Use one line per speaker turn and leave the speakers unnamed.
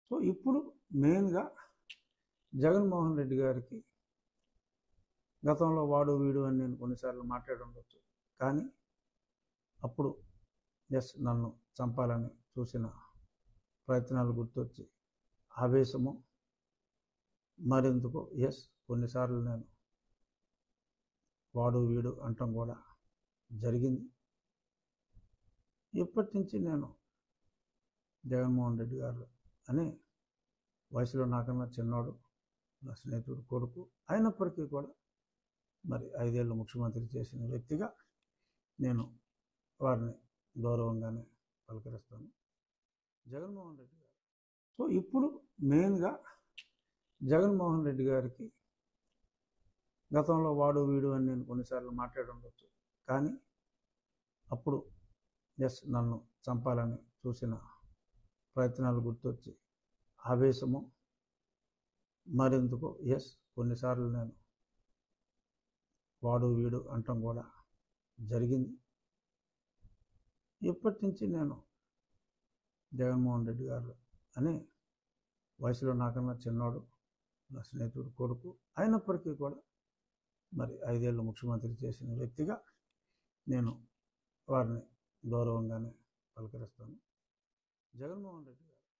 so ఇప్పుడు మెయిన్గా జగన్మోహన్ రెడ్డి గారికి గతంలో వాడు వీడు అని నేను కొన్నిసార్లు మాట్లాడి ఉండొచ్చు కానీ అప్పుడు ఎస్ నన్ను చంపాలని చూసిన ప్రయత్నాలు గుర్తొచ్చి ఆవేశము మరెందుకో ఎస్ కొన్నిసార్లు నేను వాడు వీడు అంటం కూడా జరిగింది ఇప్పటి నుంచి నేను జగన్మోహన్ రెడ్డి గారు అని వయసులో నాకన్నా చిన్నోడు నా స్నేహితుడు కొడుకు అయినప్పటికీ కూడా మరి ఐదేళ్ళు ముఖ్యమంత్రి చేసిన వ్యక్తిగా నేను వారిని గౌరవంగానే పలకరిస్తాను జగన్మోహన్ రెడ్డి గారు సో ఇప్పుడు మెయిన్గా జగన్మోహన్ రెడ్డి గారికి గతంలో వాడు వీడు అని నేను కొన్నిసార్లు మాట్లాడి ఉండొచ్చు కానీ అప్పుడు ఎస్ నన్ను చంపాలని చూసిన ప్రయత్నాలు గుర్తొచ్చి ఆవేశము మరెందుకో ఎస్ కొన్నిసార్లు నేను వాడు వీడు అంటం కూడా జరిగింది ఇప్పటి నుంచి నేను జగన్మోహన్ రెడ్డి గారు అని వయసులో నాకన్నా చిన్నోడు నా స్నేహితుడు కొడుకు అయినప్పటికీ కూడా మరి ఐదేళ్ళు ముఖ్యమంత్రి చేసిన వ్యక్తిగా నేను వారిని గౌరవంగానే పలకరిస్తాను జగన్మోహన్ రెడ్డి గారు